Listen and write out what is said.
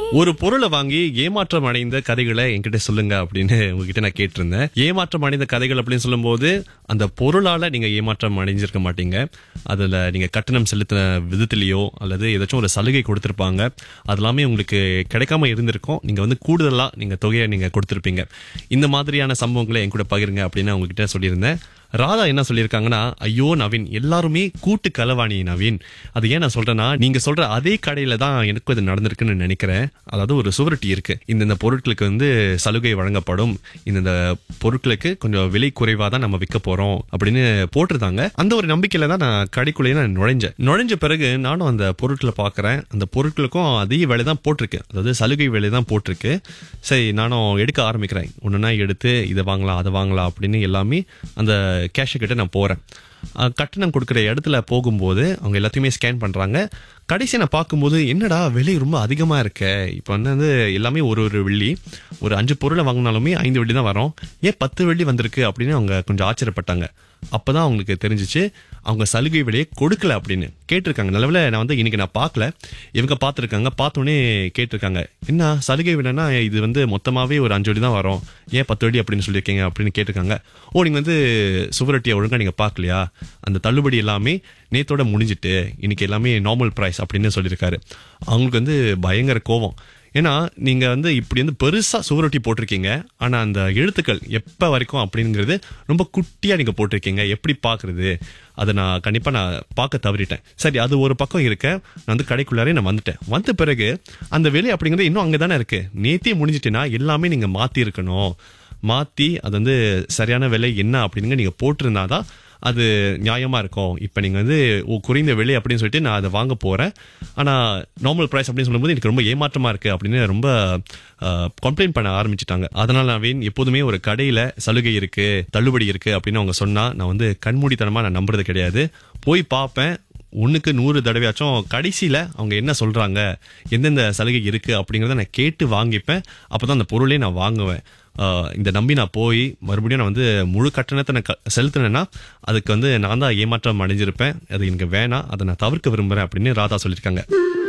ஒரு பொருளை வாங்கி ஏமாற்றம் அடைந்த கதைகளை என்கிட்ட சொல்லுங்க அப்படின்னு உங்ககிட்ட நான் கேட்டிருந்தேன் ஏமாற்றம் அடைந்த கதைகள் அப்படின்னு சொல்லும்போது அந்த பொருளால நீங்க ஏமாற்றம் அடைஞ்சிருக்க மாட்டீங்க அதுல நீங்க கட்டணம் செலுத்தின விதத்திலேயோ அல்லது ஏதாச்சும் ஒரு சலுகை கொடுத்திருப்பாங்க அது எல்லாமே உங்களுக்கு கிடைக்காம இருந்திருக்கும் நீங்க வந்து கூடுதலா நீங்க தொகையை நீங்க கொடுத்திருப்பீங்க இந்த மாதிரியான சம்பவங்களை என் கூட பகிருங்க அப்படின்னு உங்ககிட்ட சொல்லியிருந்தேன் ராதா என்ன சொல்லியிருக்காங்கன்னா ஐயோ நவீன் எல்லாருமே கூட்டு களவாணி நவீன் அது ஏன் நான் சொல்றேன்னா நீங்க சொல்ற அதே கடையில தான் எனக்கு இது நடந்திருக்குன்னு நினைக்கிறேன் அதாவது ஒரு சுவரொட்டி இருக்கு இந்தந்த பொருட்களுக்கு வந்து சலுகை வழங்கப்படும் இந்தந்த பொருட்களுக்கு கொஞ்சம் விலை குறைவா தான் நம்ம விற்க போறோம் அப்படின்னு போட்டிருந்தாங்க அந்த ஒரு நம்பிக்கையில தான் நான் கடைக்குள்ளேயே நான் நுழைஞ்சேன் நுழைஞ்ச பிறகு நானும் அந்த பொருட்களை பார்க்கறேன் அந்த பொருட்களுக்கும் அதே விலை தான் போட்டிருக்கு அதாவது சலுகை விலை தான் போட்டிருக்கு சரி நானும் எடுக்க ஆரம்பிக்கிறேன் ஒன்றுனா எடுத்து இதை வாங்கலாம் அதை வாங்கலாம் அப்படின்னு எல்லாமே அந்த கேஷு கிட்ட நான் போறேன் அஹ் கட்டணம் கொடுக்குற இடத்துல போகும்போது அவங்க எல்லாத்தையுமே ஸ்கேன் பண்றாங்க கடைசி நான் பார்க்கும்போது என்னடா விலை ரொம்ப அதிகமா இருக்கே இப்போ வந்து எல்லாமே ஒரு ஒரு வெள்ளி ஒரு அஞ்சு பொருளை வாங்கினாலுமே ஐந்து வெள்ளி தான் வரும் ஏன் பத்து வெள்ளி வந்திருக்கு அப்படின்னு அவங்க கொஞ்சம் ஆச்சரியப்பட்டாங்க அப்பதான் அவங்களுக்கு தெரிஞ்சிச்சு அவங்க சலுகை விலையை கொடுக்கல அப்படின்னு கேட்டிருக்காங்க நல்லவேளை நான் வந்து இன்னைக்கு நான் பார்க்கல இவங்க பார்த்துருக்காங்க பார்த்தோன்னே கேட்டிருக்காங்க என்ன சலுகை விலைன்னா இது வந்து மொத்தமாவே ஒரு அஞ்சு வழி தான் வரும் ஏன் பத்து வழி அப்படின்னு சொல்லியிருக்கீங்க அப்படின்னு கேட்டிருக்காங்க ஓ நீங்க வந்து சுவரொட்டியை ஒழுங்கா நீங்க பார்க்கலையா அந்த தள்ளுபடி எல்லாமே நேத்தோட முடிஞ்சிட்டு இன்னைக்கு எல்லாமே நார்மல் பிரைஸ் அப்படின்னு சொல்லியிருக்காரு அவங்களுக்கு வந்து பயங்கர கோவம் ஏன்னா நீங்க வந்து இப்படி வந்து பெருசா சுவரொட்டி போட்டிருக்கீங்க ஆனா அந்த எழுத்துக்கள் எப்ப வரைக்கும் அப்படிங்கிறது ரொம்ப குட்டியா நீங்க போட்டிருக்கீங்க எப்படி பாக்குறது அதை நான் கண்டிப்பா நான் பார்க்க தவறிட்டேன் சரி அது ஒரு பக்கம் இருக்க நான் வந்து கடைக்குள்ளாரே நான் வந்துட்டேன் வந்த பிறகு அந்த விலை அப்படிங்கிறது இன்னும் அங்கதானே இருக்கு நேத்தே முடிஞ்சிட்டுனா எல்லாமே நீங்க மாத்தி இருக்கணும் மாத்தி அது வந்து சரியான விலை என்ன அப்படிங்க நீங்க போட்டிருந்தாதான் அது நியாயமா இருக்கும் இப்போ நீங்க வந்து ஓ, குறைந்த விலை அப்படின்னு சொல்லிட்டு நான் அதை வாங்க போறேன் ஆனா நார்மல் பிரைஸ் அப்படின்னு சொல்லும்போது எனக்கு ரொம்ப ஏமாற்றமா இருக்கு அப்படின்னு ரொம்ப கம்ப்ளைண்ட் பண்ண ஆரம்பிச்சிட்டாங்க அதனால நான் எப்போதுமே ஒரு கடையில சலுகை இருக்கு தள்ளுபடி இருக்கு அப்படின்னு அவங்க சொன்னா நான் வந்து கண்மூடித்தனமா நான் நம்புறது கிடையாது போய் பார்ப்பேன் ஒண்ணுக்கு நூறு தடவையாச்சும் கடைசியில அவங்க என்ன சொல்றாங்க எந்தெந்த சலுகை இருக்கு அப்படிங்கறத நான் கேட்டு வாங்கிப்பேன் அப்பதான் அந்த பொருளே நான் வாங்குவேன் ஆஹ் இந்த நம்பி நான் போய் மறுபடியும் நான் வந்து முழு கட்டணத்தை நான் க- செலுத்தினேன்னா அதுக்கு வந்து நான் தான் ஏமாற்றம் அடைஞ்சிருப்பேன் அது எனக்கு வேணாம் அதை நான் தவிர்க்க விரும்புறேன் அப்படின்னு ராதா சொல்லியிருக்காங்க